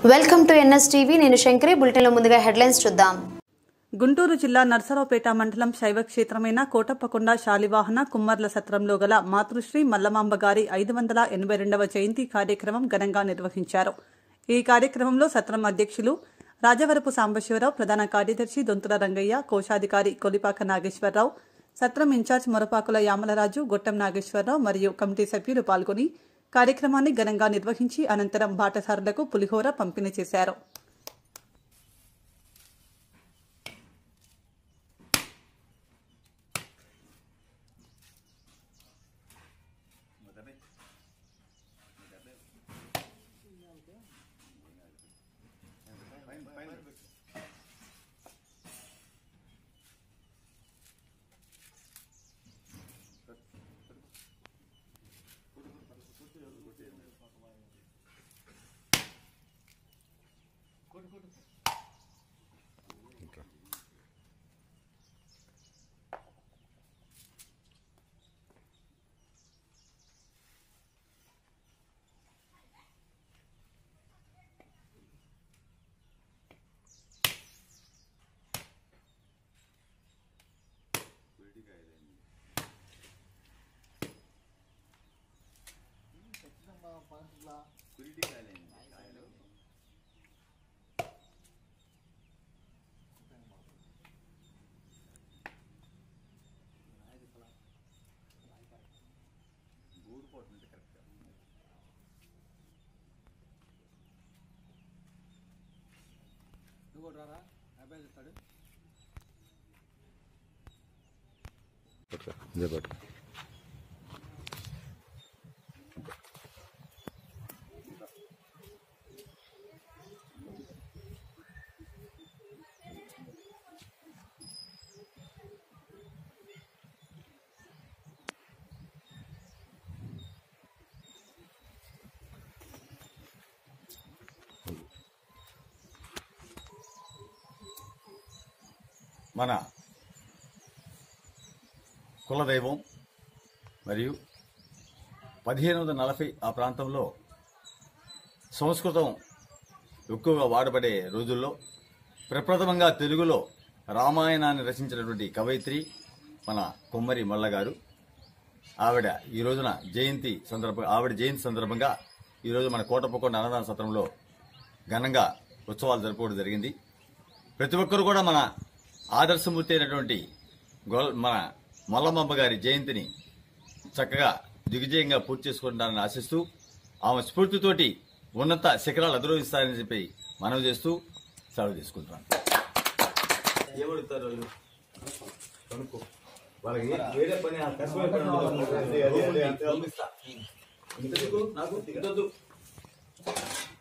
Welcome to NS TV నేను శంకరి బులెటిన్లో ముందుగా హెడ్లైన్స్ చూద్దాం గుంటూరు జిల్లా నర్సరావుపేట మండలం శైవ క్షేత్రమైన కోటప్పకొండ శాలివాహన కుమ్మర్ల సత్రంలో గల మాతృశ్రీ మల్లమాంబ గారి ఐదు వందల ఎనభై రెండవ జయంతి కార్యక్రమం ఘనంగా నిర్వహించారు ఈ కార్యక్రమంలో సత్రం అధ్యక్షులు రాజవరపు సాంబశివరావు ప్రధాన కార్యదర్శి దొంతుల రంగయ్య కోశాధికారి కొలిపాక నాగేశ్వరరావు సత్రం ఇన్ఛార్జ్ మొరపాకుల యామలరాజు గొట్టం నాగేశ్వరరావు మరియు కమిటీ సభ్యులు పాల్గొని కార్యక్రమాన్ని ఘనంగా నిర్వహించి అనంతరం బాటసారులకు పులిహోర పంపిణీ చేశారు ఇదే పట్టు మన కులదైవం మరియు పదిహేను వందల నలభై ఆ ప్రాంతంలో సంస్కృతం ఎక్కువగా వాడబడే రోజుల్లో ప్రప్రథమంగా తెలుగులో రామాయణాన్ని రచించినటువంటి కవయిత్రి మన కొమ్మరి మల్ల గారు ఆవిడ ఈ రోజున జయంతి సందర్భంగా ఆవిడ జయంతి సందర్భంగా ఈరోజు మన కోటప్పకొండ అన్నదాన సత్రంలో ఘనంగా ఉత్సవాలు జరుపుకోవడం జరిగింది ప్రతి ఒక్కరు కూడా మన ఆదర్శమూర్తి అయినటువంటి గోల్ మన మల్లమ్మ గారి జయంతిని చక్కగా దిగ్విజయంగా పూర్తి చేసుకుంటారని ఆశిస్తూ ఆమె స్ఫూర్తితోటి ఉన్నత శిఖరాలు అధిరోహిస్తారని చెప్పి మనవి చేస్తూ సెలవు తీసుకుంటున్నాను ఏమడుగుతారు వాళ్ళు? కనుక్కో. వాళ్ళకి వేరే పని ఆ కష్టమైన పని ఉండదు. పంపిస్తా. ఇంతకు నాకు ఇంతొద్దు.